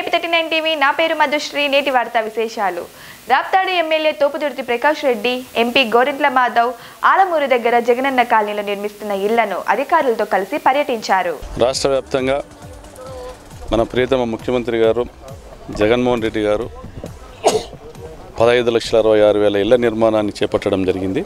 AP thirty nine TV నా పేరు మధుశ్రీ నేటి వార్తా విశేషాలు రాప్తాడు ఎమ్మెల్యే తోపుదుర్తి ప్రకాష్ రెడ్డి ఎంపీ గోరింట్ల మాధవ్ ఆలమూరు దగ్గర జగనన్న కాలనీలో నిర్మిస్తున్న ఇళ్లను అధికారులతో కలిసి పర్యటించారు రాష్ట్ర వ్యాప్తంగా మన ప్రియతమ ముఖ్యమంత్రి గారు జగన్మోహన్ రెడ్డి గారు పదహైదు లక్షల అరవై ఆరు వేల ఇళ్ల నిర్మాణాన్ని చేపట్టడం జరిగింది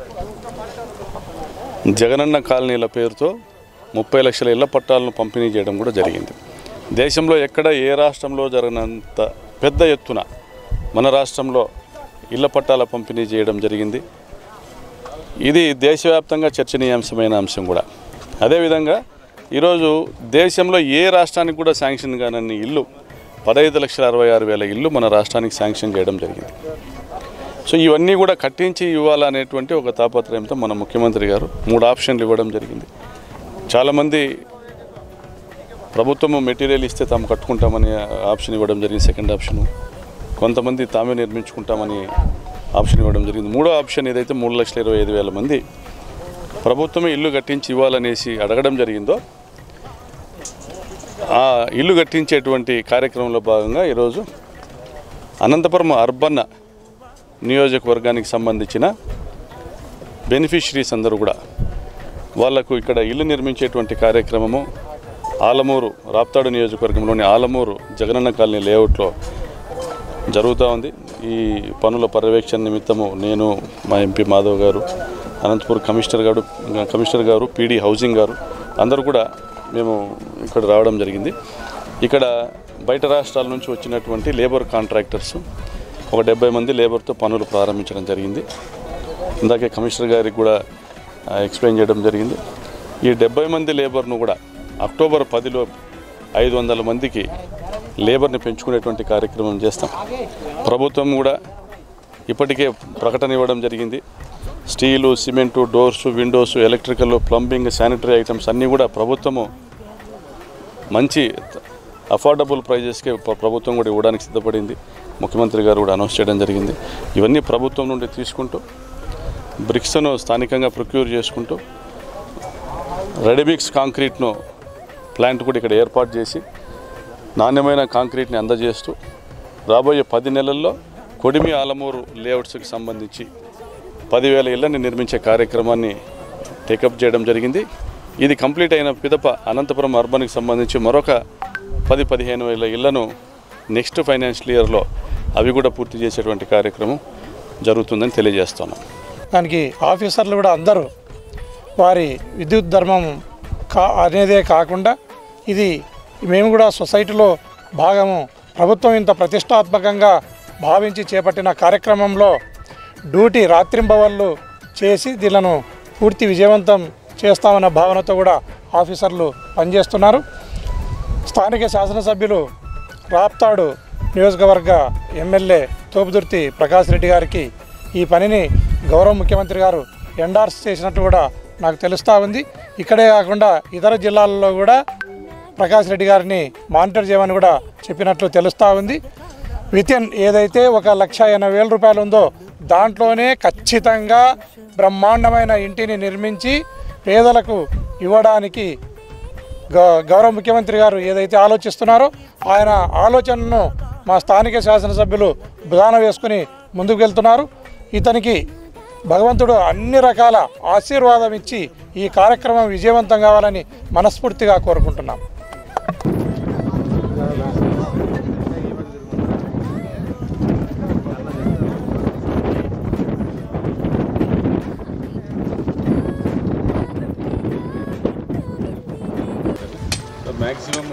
జగనన్న కాలనీల పేరుతో ముప్పై లక్షల ఇళ్ల పట్టాలను పంపిణీ చేయడం కూడా జరిగింది దేశంలో ఎక్కడ ఏ రాష్ట్రంలో జరగనంత పెద్ద ఎత్తున మన రాష్ట్రంలో ఇళ్ల పట్టాల పంపిణీ చేయడం జరిగింది ఇది దేశవ్యాప్తంగా చర్చనీయాంశమైన అంశం కూడా అదేవిధంగా ఈరోజు దేశంలో ఏ రాష్ట్రానికి కూడా శాంక్షన్ కానన్ని ఇల్లు పదహైదు లక్షల అరవై ఆరు వేల ఇల్లు మన రాష్ట్రానికి శాంక్షన్ చేయడం జరిగింది సో ఇవన్నీ కూడా కట్టించి ఇవ్వాలనేటువంటి ఒక తాపత్రయంతో మన ముఖ్యమంత్రి గారు మూడు ఆప్షన్లు ఇవ్వడం జరిగింది చాలామంది ప్రభుత్వం మెటీరియల్ ఇస్తే తాము కట్టుకుంటామని ఆప్షన్ ఇవ్వడం జరిగింది సెకండ్ ఆప్షను కొంతమంది తామే నిర్మించుకుంటామని ఆప్షన్ ఇవ్వడం జరిగింది మూడో ఆప్షన్ ఏదైతే మూడు లక్షల ఇరవై ఐదు వేల మంది ప్రభుత్వమే ఇల్లు కట్టించి ఇవ్వాలనేసి అడగడం జరిగిందో ఆ ఇల్లు కట్టించేటువంటి కార్యక్రమంలో భాగంగా ఈరోజు అనంతపురం అర్బన్ నియోజకవర్గానికి సంబంధించిన బెనిఫిషరీస్ అందరూ కూడా వాళ్లకు ఇక్కడ ఇల్లు నిర్మించేటువంటి కార్యక్రమము ఆలమూరు రాప్తాడు నియోజకవర్గంలోని ఆలమూరు జగనన్న కాలనీ లేఅవుట్లో జరుగుతూ ఉంది ఈ పనుల పర్యవేక్షణ నిమిత్తము నేను మా ఎంపీ మాధవ్ గారు అనంతపూర్ కమిషనర్ గారు కమిషనర్ గారు పీడీ హౌసింగ్ గారు అందరూ కూడా మేము ఇక్కడ రావడం జరిగింది ఇక్కడ బయట రాష్ట్రాల నుంచి వచ్చినటువంటి లేబర్ కాంట్రాక్టర్స్ ఒక డెబ్బై మంది లేబర్తో పనులు ప్రారంభించడం జరిగింది ఇందాకే కమిషనర్ గారికి కూడా ఆ, ఎక్స్ప్లెయిన్ చేయడం జరిగింది ఈ డెబ్బై మంది లేబర్ను కూడా అక్టోబర్ పదిలో ఐదు వందల మందికి లేబర్ని పెంచుకునేటువంటి కార్యక్రమం చేస్తాం ప్రభుత్వం కూడా ఇప్పటికే ప్రకటన ఇవ్వడం జరిగింది steel cement doors windows electrical plumbing sanitary items అన్నీ కూడా ప్రభుత్వము మంచి అఫోర్డబుల్ ప్రైజెస్కే ప్ర- ప్రభుత్వం కూడా ఇవ్వడానికి సిద్ధపడింది ముఖ్యమంత్రి గారు కూడా అనౌన్స్ చేయడం జరిగింది ఇవన్నీ ప్రభుత్వం నుండి తీసుకుంటూ బ్రిక్స్ను స్థానికంగా ప్రొక్యూర్ చేసుకుంటూ రెడీమిక్స్ కాంక్రీట్ను ప్లాంట్ కూడా ఇక్కడ ఏర్పాటు చేసి నాణ్యమైన కాంక్రీట్ని అందజేస్తూ రాబోయే పది నెలల్లో కొడిమి ఆలమూరు లేఅవుట్స్కి సంబంధించి పదివేల ఇళ్లని నిర్మించే కార్యక్రమాన్ని టేకప్ చేయడం జరిగింది ఇది కంప్లీట్ అయిన పిదప అనంతపురం అర్బన్కి సంబంధించి మరొక పది పదిహేను వేల ఇళ్లను నెక్స్ట్ ఫైనాన్షియల్ ఇయర్లో అవి కూడా పూర్తి చేసేటువంటి కార్యక్రమం జరుగుతుందని తెలియజేస్తున్నాం దానికి ఆఫీసర్లు కూడా అందరూ వారి విద్యుత్ ధర్మం కా అనేదే కాకుండా ఇది మేము కూడా సొసైటీలో భాగము ప్రభుత్వం ఇంత ప్రతిష్టాత్మకంగా భావించి చేపట్టిన కార్యక్రమంలో డ్యూటీ రాత్రింబవళ్ళు చేసి దీనిలను పూర్తి విజయవంతం చేస్తామన్న భావనతో కూడా ఆఫీసర్లు పనిచేస్తున్నారు స్థానిక శాసనసభ్యులు రాప్తాడు నియోజకవర్గ ఎమ్మెల్యే తోపుదుర్తి ప్రకాష్ రెడ్డి గారికి ఈ పనిని గౌరవ ముఖ్యమంత్రి గారు ఎండార్స్ చేసినట్టు కూడా నాకు తెలుస్తూ ఉంది ఇక్కడే కాకుండా ఇతర జిల్లాల్లో కూడా ప్రకాష్ రెడ్డి గారిని మానిటర్ చేయమని కూడా చెప్పినట్లు తెలుస్తూ ఉంది వితిన్ ఏదైతే ఒక లక్ష ఎనభై వేల రూపాయలు ఉందో దాంట్లోనే ఖచ్చితంగా బ్రహ్మాండమైన ఇంటిని నిర్మించి పేదలకు ఇవ్వడానికి గ- గౌరవ ముఖ్యమంత్రి గారు ఏదైతే ఆలోచిస్తున్నారో ఆయన ఆలోచనను మా స్థానిక శాసనసభ్యులు భుజాన వేసుకుని ముందుకు వెళ్తున్నారు ఇతనికి భగవంతుడు అన్ని రకాల ఆశీర్వాదం ఇచ్చి ఈ కార్యక్రమం విజయవంతం కావాలని మనస్ఫూర్తిగా కోరుకుంటున్నాం మ్యాక్సిమం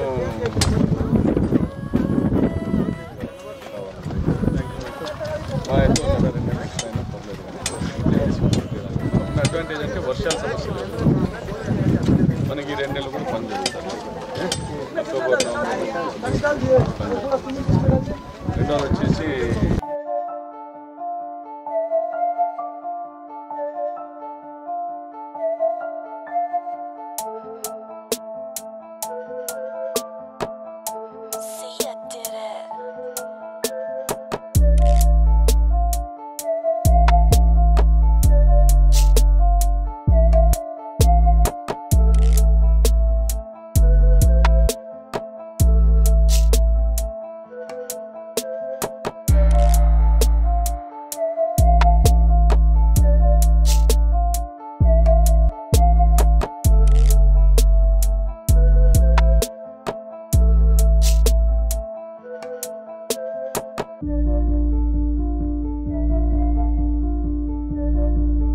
అడ్వాంటేజ్ అంటే వర్షాల సమస్య లేదు మనకి ఈ రెండు నెలలు కూడా పని జరుగుతుంది అక్టోబర్ నవంబర్ రెండోది వచ్చేసి See, I did it. did it.